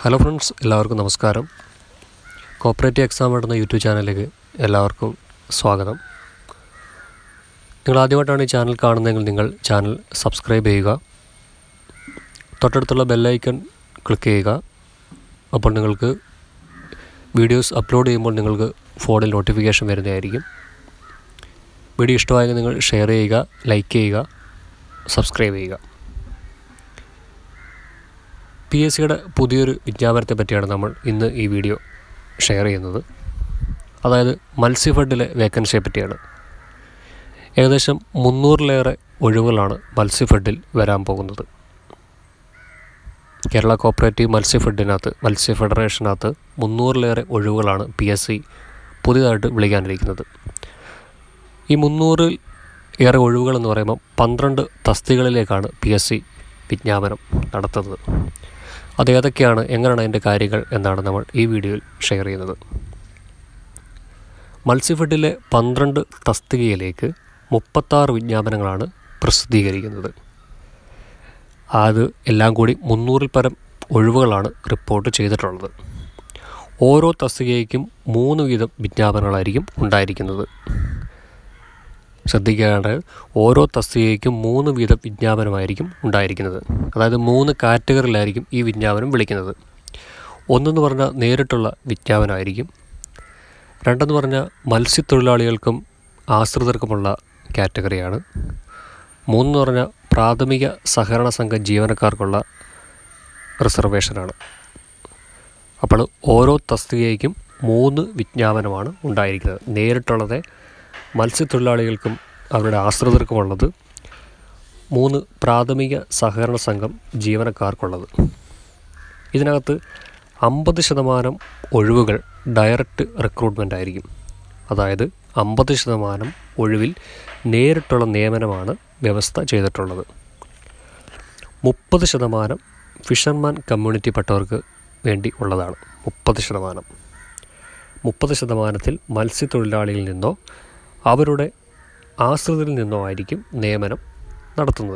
hello friends എല്ലാവർക്കും നമസ്കാരം cooperative exam എന്ന യൂട്യൂബ് ചാനലിലേക്ക് എല്ലാവർക്കും സ്വാഗതം നിങ്ങൾ ആദ്യമായിട്ടാണ് ഈ ചാനൽ കാണുന്നതെങ്കിൽ നിങ്ങൾ ചാനൽ സബ്സ്ക്രൈബ് ചെയ്യുക തൊട്ടടുത്തുള്ള ബെല്ലൈക്കൺ ക്ലിക്ക് ചെയ്യുക അപ്പോൾ നിങ്ങൾക്ക് വീഡിയോസ് അപ്ലോഡ് ചെയ്യുമ്പോൾ നിങ്ങൾക്ക് ഫോണിൽ നോട്ടിഫിക്കേഷൻ വരുന്നതായിരിക്കും വീഡിയോ ഇഷ്ടമായെങ്കിൽ നിങ്ങൾ ഷെയർ ചെയ്യുക ലൈക്ക് ചെയ്യുക സബ്സ്ക്രൈബ് ചെയ്യുക പി എസ് സിയുടെ പുതിയൊരു വിജ്ഞാപനത്തെ പറ്റിയാണ് നമ്മൾ ഇന്ന് ഈ വീഡിയോ ഷെയർ ചെയ്യുന്നത് അതായത് മത്സ്യഫെഡിലെ വേക്കൻസിയെ പറ്റിയാണ് ഏകദേശം മുന്നൂറിലേറെ ഒഴിവുകളാണ് മത്സ്യഫെഡിൽ വരാൻ പോകുന്നത് കേരള കോപ്പറേറ്റീവ് മത്സ്യഫെഡിനകത്ത് മത്സ്യ ഫെഡറേഷനകത്ത് മുന്നൂറിലേറെ ഒഴിവുകളാണ് പി എസ് സി പുതിയതായിട്ട് വിളിക്കാനിരിക്കുന്നത് ഈ മുന്നൂറിൽ ഏറെ ഒഴിവുകൾ എന്ന് പറയുമ്പോൾ പന്ത്രണ്ട് തസ്തികളിലേക്കാണ് പി എസ് സി വിജ്ഞാപനം നടത്തുന്നത് അത് ഏതൊക്കെയാണ് എങ്ങനെയാണ് അതിൻ്റെ കാര്യങ്ങൾ എന്നാണ് നമ്മൾ ഈ വീഡിയോയിൽ ഷെയർ ചെയ്യുന്നത് മത്സ്യഫെഡിലെ പന്ത്രണ്ട് തസ്തികയിലേക്ക് മുപ്പത്താറ് വിജ്ഞാപനങ്ങളാണ് പ്രസിദ്ധീകരിക്കുന്നത് അത് എല്ലാം കൂടി മുന്നൂറിൽ പരം ഒഴിവുകളാണ് റിപ്പോർട്ട് ചെയ്തിട്ടുള്ളത് ഓരോ തസ്തികയ്ക്കും മൂന്ന് വീതം വിജ്ഞാപനങ്ങളായിരിക്കും ഉണ്ടായിരിക്കുന്നത് ശ്രദ്ധിക്കേണ്ടത് ഓരോ തസ്തികയ്ക്കും മൂന്ന് വീതം വിജ്ഞാപനമായിരിക്കും ഉണ്ടായിരിക്കുന്നത് അതായത് മൂന്ന് കാറ്റഗറിയിലായിരിക്കും ഈ വിജ്ഞാപനം വിളിക്കുന്നത് ഒന്നെന്ന് പറഞ്ഞാൽ നേരിട്ടുള്ള വിജ്ഞാപനമായിരിക്കും രണ്ടെന്ന് പറഞ്ഞാൽ മത്സ്യത്തൊഴിലാളികൾക്കും ആശ്രിതർക്കുമുള്ള കാറ്റഗറിയാണ് മൂന്നെന്ന് പറഞ്ഞാൽ പ്രാഥമിക സഹകരണ സംഘ ജീവനക്കാർക്കുള്ള റിസർവേഷനാണ് അപ്പോൾ ഓരോ തസ്തികയ്ക്കും മൂന്ന് വിജ്ഞാപനമാണ് ഉണ്ടായിരിക്കുന്നത് നേരിട്ടുള്ളത് മത്സ്യത്തൊഴിലാളികൾക്കും അവരുടെ ആശ്രിതർക്കുമുള്ളത് മൂന്ന് പ്രാഥമിക സഹകരണ സംഘം ജീവനക്കാർക്കുള്ളത് ഇതിനകത്ത് അമ്പത് ശതമാനം ഒഴിവുകൾ ഡയറക്റ്റ് റിക്രൂട്ട്മെൻ്റ് ആയിരിക്കും അതായത് അമ്പത് ശതമാനം ഒഴിവിൽ നേരിട്ടുള്ള നിയമനമാണ് വ്യവസ്ഥ ചെയ്തിട്ടുള്ളത് മുപ്പത് ശതമാനം ഫിഷർമാൻ കമ്മ്യൂണിറ്റിപ്പെട്ടവർക്ക് വേണ്ടി ഉള്ളതാണ് മുപ്പത് ശതമാനം മുപ്പത് ശതമാനത്തിൽ മത്സ്യത്തൊഴിലാളിയിൽ നിന്നോ അവരുടെ ആശ്രിതരിൽ നിന്നോ ആയിരിക്കും നിയമനം നടത്തുന്നത്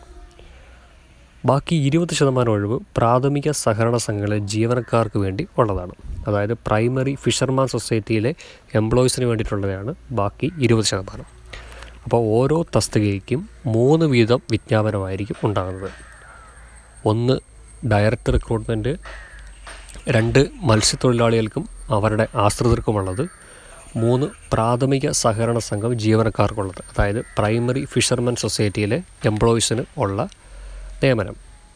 ബാക്കി ഇരുപത് ശതമാനം ഒഴിവ് പ്രാഥമിക സഹകരണ സംഘങ്ങളിലെ ജീവനക്കാർക്ക് വേണ്ടി ഉള്ളതാണ് അതായത് പ്രൈമറി ഫിഷർമാൻ സൊസൈറ്റിയിലെ എംപ്ലോയീസിന് വേണ്ടിയിട്ടുള്ളതാണ് ബാക്കി ഇരുപത് ശതമാനം അപ്പോൾ ഓരോ തസ്തികയ്ക്കും മൂന്ന് വീതം വിജ്ഞാപനമായിരിക്കും ഉണ്ടാകുന്നത് ഒന്ന് ഡയറക്റ്റ് റിക്രൂട്ട്മെൻറ്റ് രണ്ട് മത്സ്യത്തൊഴിലാളികൾക്കും അവരുടെ ആശ്രിതർക്കുമുള്ളത് മൂന്ന് പ്രാഥമിക സഹകരണ സംഘം ജീവനക്കാർക്കുള്ളത് അതായത് പ്രൈമറി ഫിഷർമാൻ സൊസൈറ്റിയിലെ എംപ്ലോയീസിന് ഉള്ള നിയമനം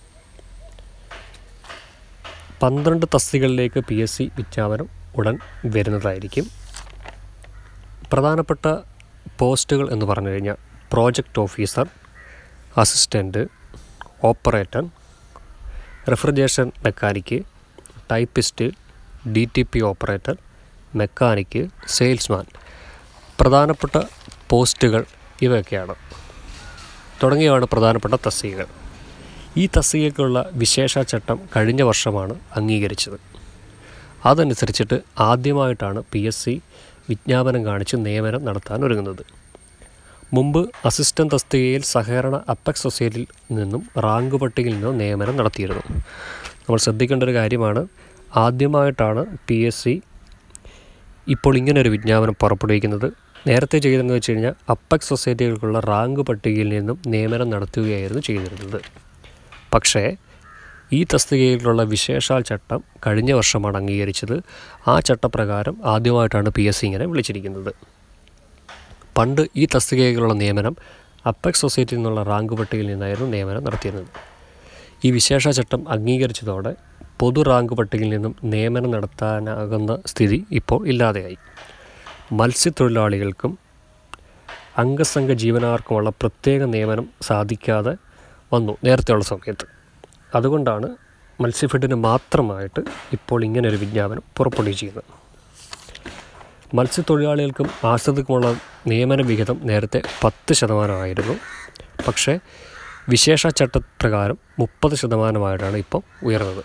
പന്ത്രണ്ട് തസ്തികളിലേക്ക് പി എസ് സി വിജ്ഞാപനം ഉടൻ വരുന്നതായിരിക്കും പ്രധാനപ്പെട്ട പോസ്റ്റുകൾ എന്ന് പറഞ്ഞു കഴിഞ്ഞാൽ project officer assistant operator refrigeration mechanic typist D T P operator mechanic salesman പ്രധാനപ്പെട്ട പോസ്റ്റുകൾ ഇവയൊക്കെയാണ് തുടങ്ങിയവയാണ് പ്രധാനപ്പെട്ട തസ്തികകൾ ഈ തസ്തികയ്ക്കുള്ള വിശേഷ ചട്ടം കഴിഞ്ഞ വർഷമാണ് അംഗീകരിച്ചത് അതനുസരിച്ചിട്ട് ആദ്യമായിട്ടാണ് പി എസ് സി വിജ്ഞാപനം കാണിച്ച് നിയമനം നടത്താൻ ഒരുങ്ങുന്നത് മുമ്പ് അസിസ്റ്റൻ്റ് തസ്തികയിൽ സഹകരണ അപ്പെക്സ് സൊസൈറ്റിയിൽ നിന്നും റാങ്ക് പട്ടികയിൽ നിന്നും നിയമനം നടത്തിയിരുന്നു നമ്മൾ ശ്രദ്ധിക്കേണ്ട ഒരു കാര്യമാണ് ആദ്യമായിട്ടാണ് പി എസ് സി ഇപ്പോൾ ഇങ്ങനൊരു വിജ്ഞാപനം പുറപ്പെടുവിക്കുന്നത് നേരത്തെ ചെയ്തതെന്ന് വെച്ച് കഴിഞ്ഞാൽ അപ്പെക്സ് സൊസൈറ്റികൾക്കുള്ള റാങ്ക് പട്ടികയിൽ നിന്നും നിയമനം നടത്തുകയായിരുന്നു ചെയ്തിരുന്നത് പക്ഷേ ഈ തസ്തികയിലുള്ള വിശേഷാൽ ചട്ടം കഴിഞ്ഞ വർഷമാണ് അംഗീകരിച്ചത് ആ ചട്ടപ്രകാരം ആദ്യമായിട്ടാണ് പി എസ് സി ഇങ്ങനെ വിളിച്ചിരിക്കുന്നത് പണ്ട് ഈ തസ്തികയിലുള്ള നിയമനം അപ്പെക്സ് സൊസൈറ്റിയിൽ നിന്നുള്ള റാങ്ക് പട്ടികയിൽ നിന്നായിരുന്നു നിയമനം നടത്തിയിരുന്നത് ഈ വിശേഷ ചട്ടം അംഗീകരിച്ചതോടെ പൊതു റാങ്ക് പട്ടികയിൽ നിന്നും നിയമനം നടത്താനാകുന്ന സ്ഥിതി ഇപ്പോൾ ഇല്ലാതെയായി മത്സ്യത്തൊഴിലാളികൾക്കും അംഗസംഘ ജീവനക്കാർക്കുമുള്ള പ്രത്യേക നിയമനം സാധിക്കാതെ വന്നു നേരത്തെയുള്ള സമയത്ത് അതുകൊണ്ടാണ് മത്സ്യഫെഡിന് മാത്രമായിട്ട് ഇപ്പോൾ ഇങ്ങനെ ഒരു വിജ്ഞാപനം പുറപ്പെടുവിച്ചിരിക്കുന്നത് മത്സ്യത്തൊഴിലാളികൾക്കും ആശ്രിതർക്കുമുള്ള നിയമന വിഹിതം നേരത്തെ പത്ത് ശതമാനമായിരുന്നു പക്ഷേ വിശേഷ ചട്ടപ്രകാരം മുപ്പത് ശതമാനമായിട്ടാണ് ഇപ്പോൾ ഉയർന്നത്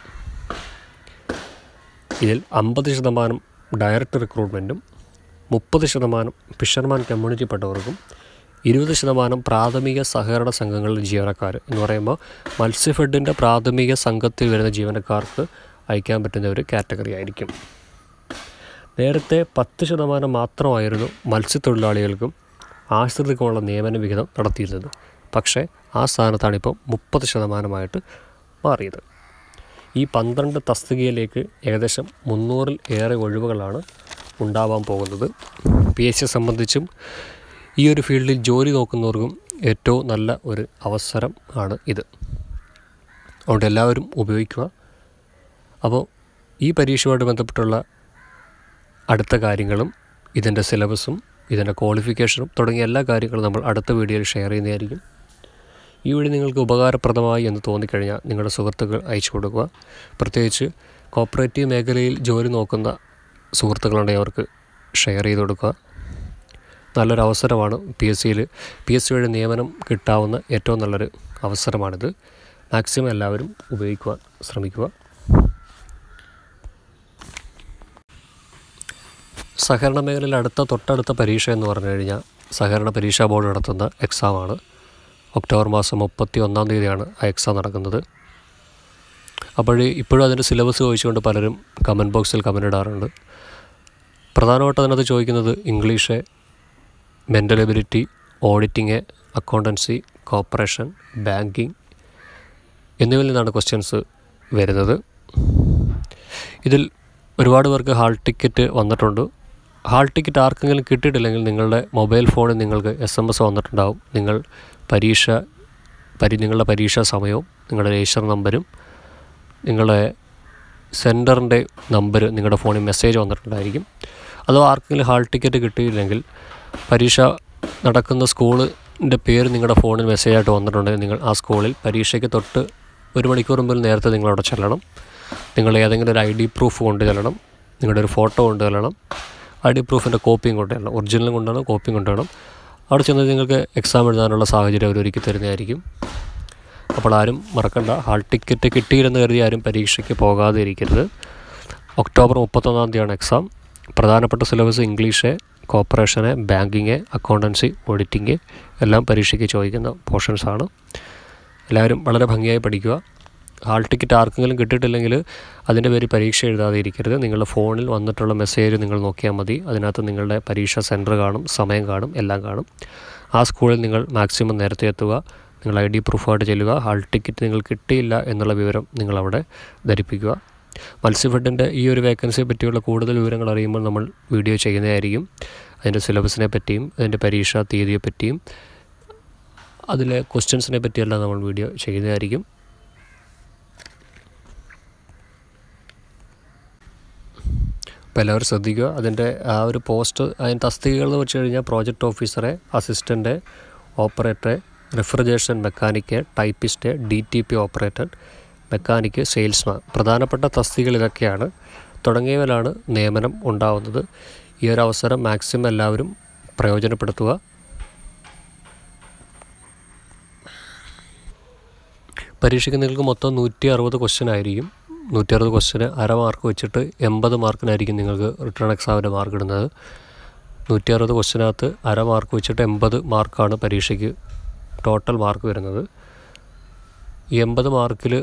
ഇതിൽ അമ്പത് ശതമാനം ഡയറക്റ്റ് റിക്രൂട്ട്മെൻറ്റും മുപ്പത് ശതമാനം ഫിഷർമാൻ കമ്മ്യൂണിറ്റിപ്പെട്ടവർക്കും ഇരുപത് ശതമാനം പ്രാഥമിക സഹകരണ സംഘങ്ങളിലെ ജീവനക്കാർ എന്ന് പറയുമ്പോൾ മത്സ്യഫെഡിൻ്റെ പ്രാഥമിക സംഘത്തിൽ വരുന്ന ജീവനക്കാർക്ക് അയക്കാൻ പറ്റുന്ന ഒരു കാറ്റഗറി ആയിരിക്കും നേരത്തെ പത്ത് ശതമാനം മാത്രമായിരുന്നു മത്സ്യത്തൊഴിലാളികൾക്കും ആശ്രിതർക്കുമുള്ള നിയമന വിഹിതം നടത്തിയിരുന്നത് പക്ഷേ ആ സ്ഥാനത്താണ് ഇപ്പോൾ മുപ്പത് ശതമാനമായിട്ട് മാറിയത് ഈ പന്ത്രണ്ട് തസ്തികയിലേക്ക് ഏകദേശം മുന്നൂറിൽ ഏറെ ഒഴിവുകളാണ് ഉണ്ടാവാൻ പോകുന്നത് പി എസ് സിയെ സംബന്ധിച്ചും ഈ ഒരു ഫീൽഡിൽ ജോലി നോക്കുന്നവർക്കും ഏറ്റവും നല്ല ഒരു അവസരം ആണ് ഇത് അതുകൊണ്ട് എല്ലാവരും ഉപയോഗിക്കുക അപ്പോൾ ഈ പരീക്ഷയുമായിട്ട് ബന്ധപ്പെട്ടുള്ള അടുത്ത കാര്യങ്ങളും ഇതിൻ്റെ സിലബസും ഇതിൻ്റെ ക്വാളിഫിക്കേഷനും തുടങ്ങിയ എല്ലാ കാര്യങ്ങളും നമ്മൾ അടുത്ത വീഡിയോയിൽ ഷെയർ ചെയ്യുന്നതായിരിക്കും ഈ വീഡിയോ നിങ്ങൾക്ക് ഉപകാരപ്രദമായി എന്ന് തോന്നിക്കഴിഞ്ഞാൽ നിങ്ങളുടെ സുഹൃത്തുക്കൾ അയച്ചു കൊടുക്കുക പ്രത്യേകിച്ച് കോപ്പറേറ്റീവ് മേഖലയിൽ ജോലി നോക്കുന്ന സുഹൃത്തുക്കളുണ്ടെങ്കിൽ അവർക്ക് ഷെയർ ചെയ്ത് കൊടുക്കുക നല്ലൊരു അവസരമാണ് പി എസ് സിയിൽ പി എസ് സി വഴി നിയമനം കിട്ടാവുന്ന ഏറ്റവും നല്ലൊരു അവസരമാണിത് മാക്സിമം എല്ലാവരും ഉപയോഗിക്കുവാൻ ശ്രമിക്കുക സഹകരണ മേഖലയിൽ അടുത്ത തൊട്ടടുത്ത പരീക്ഷ എന്ന് പറഞ്ഞു കഴിഞ്ഞാൽ സഹകരണ പരീക്ഷാ ബോർഡ് നടത്തുന്ന എക്സാമാണ് ഒക്ടോബർ മാസം മുപ്പത്തി ഒന്നാം തീയതിയാണ് ആ എക്സാം നടക്കുന്നത് അപ്പോൾ ഇപ്പോഴും അതിൻ്റെ സിലബസ് ചോദിച്ചുകൊണ്ട് പലരും കമൻറ്റ് ബോക്സിൽ കമൻ്റ് ഇടാറുണ്ട് പ്രധാനമായിട്ടും അതിനകത്ത് ചോദിക്കുന്നത് English mental ability auditing accountancy cooperation banking എന്നിവയിൽ നിന്നാണ് ക്വസ്റ്റ്യൻസ് വരുന്നത് ഇതിൽ ഒരുപാട് പേർക്ക് ഹാൾ ടിക്കറ്റ് വന്നിട്ടുണ്ട് ഹാൾ ടിക്കറ്റ് ആർക്കെങ്കിലും കിട്ടിയിട്ടില്ലെങ്കിൽ നിങ്ങളുടെ മൊബൈൽ ഫോണിൽ നിങ്ങൾക്ക് എസ് എം എസ് വന്നിട്ടുണ്ടാവും നിങ്ങൾ പരീക്ഷ പരി നിങ്ങളുടെ പരീക്ഷാ സമയവും നിങ്ങളുടെ രജിസ്റ്റർ നമ്പരും നിങ്ങളുടെ സെൻറ്ററിൻ്റെ നമ്പർ നിങ്ങളുടെ ഫോണിൽ മെസ്സേജ് വന്നിട്ടുണ്ടായിരിക്കും അഥവാ ആർക്കെങ്കിലും ഹാൾ ടിക്കറ്റ് കിട്ടിയില്ലെങ്കിൽ പരീക്ഷ നടക്കുന്ന സ്കൂളിൻ്റെ പേര് നിങ്ങളുടെ ഫോണിൽ മെസ്സേജായിട്ട് വന്നിട്ടുണ്ടെങ്കിൽ നിങ്ങൾ ആ സ്കൂളിൽ പരീക്ഷയ്ക്ക് തൊട്ട് ഒരു മണിക്കൂർ മുമ്പിൽ നേരത്തെ നിങ്ങളവിടെ ചെല്ലണം നിങ്ങൾ ഏതെങ്കിലും ഒരു ഐ ഡി പ്രൂഫ് കൊണ്ട് ചെല്ലണം നിങ്ങളുടെ ഒരു ഫോട്ടോ കൊണ്ട് ചെല്ലണം ഐ ഡി പ്രൂഫിൻ്റെ കോപ്പിയും കൊണ്ട് ചെല്ലണം ഒറിജിനലും കൊണ്ടുവരണം കോപ്പിയും കൊണ്ടുവരണം അവിടെ ചെന്ന് നിങ്ങൾക്ക് എക്സാം എഴുതാനുള്ള സാഹചര്യം അവർ ഒരുക്കി തരുന്നതായിരിക്കും അപ്പോൾ ആരും മറക്കണ്ട ഹാൾ ടിക്കറ്റ് കിട്ടിയില്ലെന്ന് കരുതി ആരും പരീക്ഷയ്ക്ക് പോകാതെ ഇരിക്കരുത് ഒക്ടോബർ മുപ്പത്തൊന്നാം തീയതിയാണ് എക്സാം പ്രധാനപ്പെട്ട സിലബസ് ഇംഗ്ലീഷ് കോപ്പറേഷന് ബാങ്കിങ് അക്കൗണ്ടൻസി ഓഡിറ്റിങ് എല്ലാം പരീക്ഷയ്ക്ക് ചോദിക്കുന്ന പോർഷൻസാണ് എല്ലാവരും വളരെ ഭംഗിയായി പഠിക്കുക ഹാൾ ടിക്കറ്റ് ആർക്കെങ്കിലും കിട്ടിയിട്ടില്ലെങ്കിൽ അതിൻ്റെ പേര് പരീക്ഷ എഴുതാതെ ഇരിക്കരുത് നിങ്ങളുടെ ഫോണിൽ വന്നിട്ടുള്ള മെസ്സേജ് നിങ്ങൾ നോക്കിയാൽ മതി അതിനകത്ത് നിങ്ങളുടെ പരീക്ഷ സെൻറ്റർ കാണും സമയം കാണും എല്ലാം കാണും ആ സ്കൂളിൽ നിങ്ങൾ മാക്സിമം നേരത്തെ എത്തുക നിങ്ങൾ ഐ ഡി പ്രൂഫായിട്ട് ചെല്ലുക ഹാൾ ടിക്കറ്റ് നിങ്ങൾ കിട്ടിയില്ല എന്നുള്ള വിവരം നിങ്ങളവിടെ ധരിപ്പിക്കുക മത്സ്യഫെഡിൻ്റെ ഈ ഒരു വേക്കൻസിയെ പറ്റിയുള്ള കൂടുതൽ വിവരങ്ങൾ അറിയുമ്പോൾ നമ്മൾ വീഡിയോ ചെയ്യുന്നതായിരിക്കും അതിൻ്റെ സിലബസിനെ പറ്റിയും അതിൻ്റെ പരീക്ഷാ തീയതിയെ പറ്റിയും അതിലെ ക്വസ്റ്റ്യൻസിനെ പറ്റിയെല്ലാം നമ്മൾ വീഡിയോ ചെയ്യുന്നതായിരിക്കും അപ്പോൾ എല്ലാവരും ശ്രദ്ധിക്കുക അതിൻ്റെ ആ ഒരു പോസ്റ്റ് അതിൻ്റെ തസ്തികകൾ എന്ന് വെച്ച് കഴിഞ്ഞാൽ പ്രോജക്റ്റ് ഓഫീസറെ assistant operator refrigeration mechanic typist D T P operator mechanic salesman പ്രധാനപ്പെട്ട തസ്തികൾ ഇതൊക്കെയാണ് തുടങ്ങിയവരാണ് നിയമനം ഉണ്ടാവുന്നത് ഈ ഒരു അവസരം മാക്സിമം എല്ലാവരും പ്രയോജനപ്പെടുത്തുക പരീക്ഷയ്ക്ക് നിങ്ങൾക്ക് മൊത്തം നൂറ്റി അറുപത് ക്വസ്റ്റ്യൻ ആയിരിക്കും നൂറ്റി അറുപത് ക്വസ്റ്റ്യന് അര മാർക്ക് വെച്ചിട്ട് എൺപത് മാർക്കിനായിരിക്കും നിങ്ങൾക്ക് റിട്ടേൺ എക്സാമിൻ്റെ മാർക്ക് ഇടുന്നത് നൂറ്റി അറുപത് ക്വസ്റ്റ്യനകത്ത് അര മാർക്ക് വെച്ചിട്ട് എൺപത് മാർക്കാണ് പരീക്ഷയ്ക്ക് ടോട്ടൽ മാർക്ക് വരുന്നത് ഈ എൺപത് മാർക്കിൽ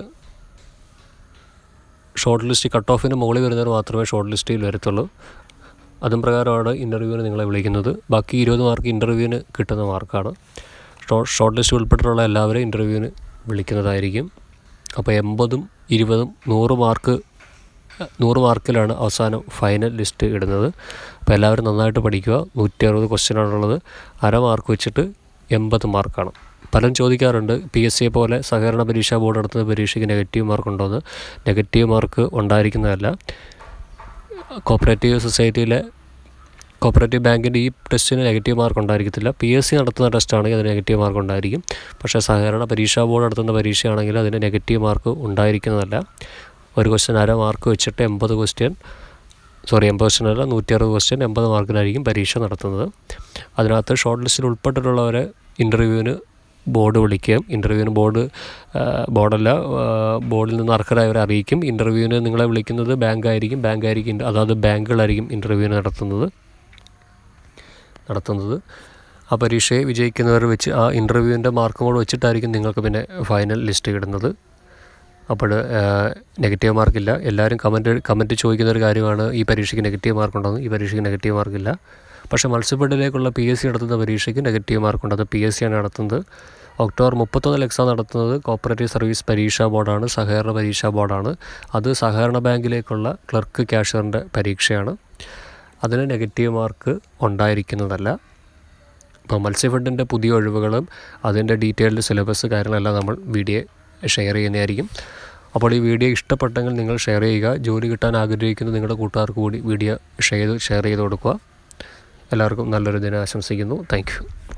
ഷോർട്ട് ലിസ്റ്റ് കട്ട് ഓഫിന് മുകളിൽ വരുന്നവർ മാത്രമേ ഷോർട്ട് ലിസ്റ്റിൽ വരത്തുള്ളൂ അതും പ്രകാരമാണ് ഇൻ്റർവ്യൂവിന് നിങ്ങളെ വിളിക്കുന്നത് ബാക്കി ഇരുപത് മാർക്ക് ഇൻ്റർവ്യൂവിന് കിട്ടുന്ന മാർക്കാണ് ഷോർട്ട് ലിസ്റ്റ് ഉൾപ്പെട്ടിട്ടുള്ള എല്ലാവരെയും ഇൻ്റർവ്യൂവിന് വിളിക്കുന്നതായിരിക്കും അപ്പോൾ എൺപതും ഇരുപതും നൂറ് മാർക്ക് നൂറ് മാർക്കിലാണ് അവസാനം ഫൈനൽ ലിസ്റ്റ് ഇടുന്നത് അപ്പോൾ എല്ലാവരും നന്നായിട്ട് പഠിക്കുക നൂറ്റി അറുപത് ക്വസ്റ്റ്യനാണുള്ളത് അര മാർക്ക് വെച്ചിട്ട് എൺപത് മാർക്കാണ് പലരും ചോദിക്കാറുണ്ട് പി എസ് സിയെ പോലെ സഹകരണ പരീക്ഷാ ബോർഡ് നടത്തുന്ന പരീക്ഷയ്ക്ക് നെഗറ്റീവ് മാർക്ക് ഉണ്ടോയെന്ന് നെഗറ്റീവ് മാർക്ക് ഉണ്ടായിരിക്കുന്നതല്ല കോപ്പറേറ്റീവ് സൊസൈറ്റിയിലെ കോപ്പറേറ്റീവ് ബാങ്കിൻ്റെ ഈ ടെസ്റ്റിന് നെഗറ്റീവ് മാർക്ക് ഉണ്ടായിരിക്കത്തില്ല പി എസ് സി നടത്തുന്ന ടെസ്റ്റാണെങ്കിൽ അതിന് നെഗറ്റീവ് മാർക്ക് ഉണ്ടായിരിക്കും പക്ഷേ സഹകരണ പരീക്ഷാ ബോർഡ് നടത്തുന്ന പരീക്ഷയാണെങ്കിൽ അതിന് നെഗറ്റീവ് മാർക്ക് ഉണ്ടായിരിക്കുന്നതല്ല ഒരു ക്വസ്റ്റ്യൻ അര മാർക്ക് വെച്ചിട്ട് എൺപത് ക്വസ്റ്റ്യൻ സോറി എൺപത് ക്വസ്റ്റ്യൻ അല്ല നൂറ്റി അറുപത് ക്വസ്റ്റ്യൻ എൺപത് മാർക്കിനായിരിക്കും പരീക്ഷ നടത്തുന്നത് അതിനകത്ത് ഷോർട്ട് ലിസ്റ്റിൽ ഉൾപ്പെട്ടിട്ടുള്ളവരെ ഇൻ്റർവ്യൂവിന് ബോർഡ് വിളിക്കുകയും ഇൻ്റർവ്യൂവിന് ബോർഡ് ബോർഡല്ല ബോർഡിൽ നിന്ന് അർഹരായവരെ അറിയിക്കും ഇൻ്റർവ്യൂവിന് നിങ്ങളെ വിളിക്കുന്നത് ബാങ്ക് ആയിരിക്കും ബാങ്ക് ആയിരിക്കും അതായത് ബാങ്കുകളായിരിക്കും ഇൻ്റർവ്യൂവിന് നടത്തുന്നത് നടത്തുന്നത് ആ പരീക്ഷയെ വിജയിക്കുന്നവർ വെച്ച് ആ ഇൻ്റർവ്യൂവിൻ്റെ മാർക്കും കൂടെ വെച്ചിട്ടായിരിക്കും നിങ്ങൾക്ക് പിന്നെ ഫൈനൽ ലിസ്റ്റ് ഇടുന്നത് അപ്പോൾ നെഗറ്റീവ് മാർക്കില്ല എല്ലാവരും കമൻറ്റ് കമൻറ്റ് ചോദിക്കുന്ന ഒരു കാര്യമാണ് ഈ പരീക്ഷയ്ക്ക് നെഗറ്റീവ് മാർക്കുണ്ടെന്ന് ഈ പരീക്ഷയ്ക്ക് നെഗറ്റീവ് മാർക്കില്ല പക്ഷേ മത്സ്യബന്ധത്തിലേക്കുള്ള പി എസ് സി നടത്തുന്ന പരീക്ഷയ്ക്ക് നെഗറ്റീവ് മാർക്കുണ്ട് അത് പി എസ് സിയാണ് നടത്തുന്നത് ഒക്ടോബർ മുപ്പത്തൊന്നിൽ എക്സാം നടത്തുന്നത് കോപ്പറേറ്റീവ് സർവീസ് പരീക്ഷാ ബോർഡാണ് സഹകരണ പരീക്ഷാ ബോർഡാണ് അത് സഹകരണ ബാങ്കിലേക്കുള്ള ക്ലർക്ക് ക്യാഷ്യറിൻ്റെ പരീക്ഷയാണ് അതിന് നെഗറ്റീവ് മാർക്ക് ഉണ്ടായിരിക്കുന്നതല്ല ഇപ്പോൾ മത്സ്യഫണ്ടിൻ്റെ പുതിയ ഒഴിവുകളും അതിൻ്റെ ഡീറ്റെയിൽഡ് സിലബസ് കാര്യങ്ങളെല്ലാം നമ്മൾ വീഡിയോ ഷെയർ ചെയ്യുന്നതായിരിക്കും അപ്പോൾ ഈ വീഡിയോ ഇഷ്ടപ്പെട്ടെങ്കിൽ നിങ്ങൾ ഷെയർ ചെയ്യുക ജോലി കിട്ടാൻ ആഗ്രഹിക്കുന്ന നിങ്ങളുടെ കൂട്ടുകാർക്ക് കൂടി വീഡിയോ ഷെയർ ഷെയർ ചെയ്ത് കൊടുക്കുക എല്ലാവർക്കും നല്ലൊരു ദിനം ആശംസിക്കുന്നു താങ്ക്